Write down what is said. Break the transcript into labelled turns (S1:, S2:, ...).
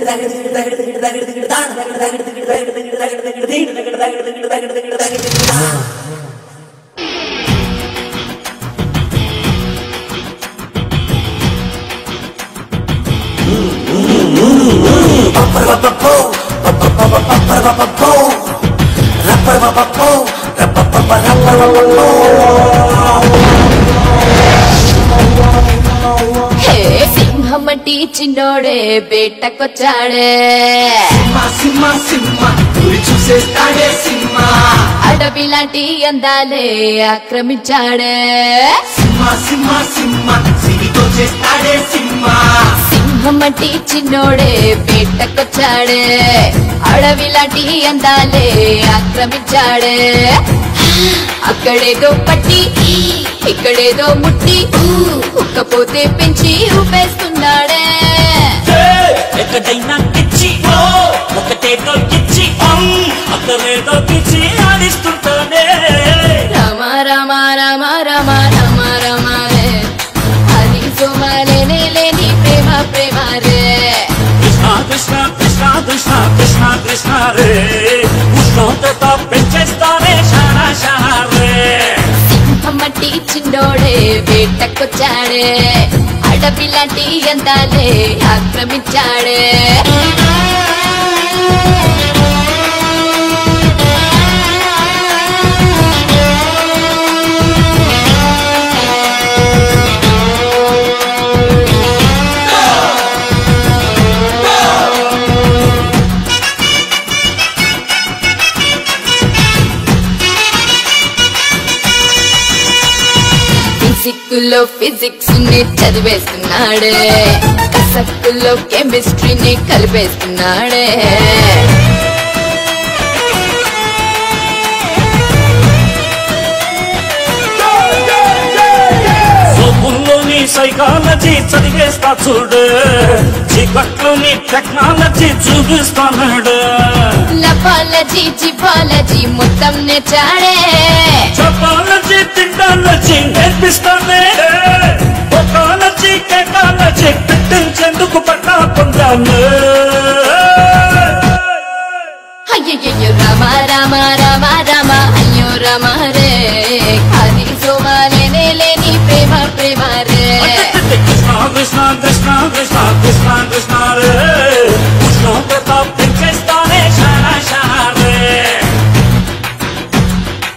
S1: హే సింహమటి చిన్నోడే బేటకొచ్చాడే
S2: సింహ సింహ సింహ గురి చూసేస్తాడే సింహ
S1: అడవి లాంటి అందాలే ఆక్రమించాడే
S2: సింహ సింహ సింహ సిరితో చేస్తాడే సింహ
S1: సింహమటి చిన్నోడే బేటకొచ్చాడే అడవి లాంటి అందాలే ఆక్రమించాడే అక్కడేదో పట్టి ఇక్కడేదో ముట్టి ఉక్కపోతే పెంచి ఊపేస్తున్నాడే
S3: ఎక్కడైనా తెచ్చి ఓ ఒకటేదో ఇచ్చి అమ్ అక్కడేదో పిచ్చి ఆడిస్తుంటానే
S1: రామ రామ రామ రామ రామ రామ రే హరి సోమాలేనే లేని ప్రేమ ప్రేమ రే
S3: కృష్ణ కృష్ణ కృష్ణ కృష్ణ కృష్ణ కృష్ణ రే ఉష్ణోగ్రత పెంచేస్తానే షానా షానా రే
S1: సింహమట్టి చిన్నోడే వేటకొచ్చాడే అడవి లాంటి అందాలే ఆక్రమించాడే ఫిజిక్లో ఫిజిక్స్ ని చదివేస్తున్నాడే కసక్కుల్లో కెమిస్ట్రీని కలిపేస్తున్నాడే
S3: సోపుల్లోని సైకాలజీ చదివేస్తా చూడు చీకట్లోని టెక్నాలజీ చూపిస్తాడు
S1: లపాలజీ జిపాలజీ మొత్తం నేర్చాడే
S3: చెప్పాలజీ తిండాలజీ నేర్పిస్తానే ఒకాలజీ కేటాలజీ పెట్టించేందుకు పట్టా పొందాను
S1: అయ్యయ్యో రామ రామ రామ రామ అయ్యో రామ రే హరి సోమాలేనే లేని ప్రేమ ప్రేమ రే
S3: కృష్ణ కృష్ణ కృష్ణ కృష్ణ కృష్ణ కృష్ణ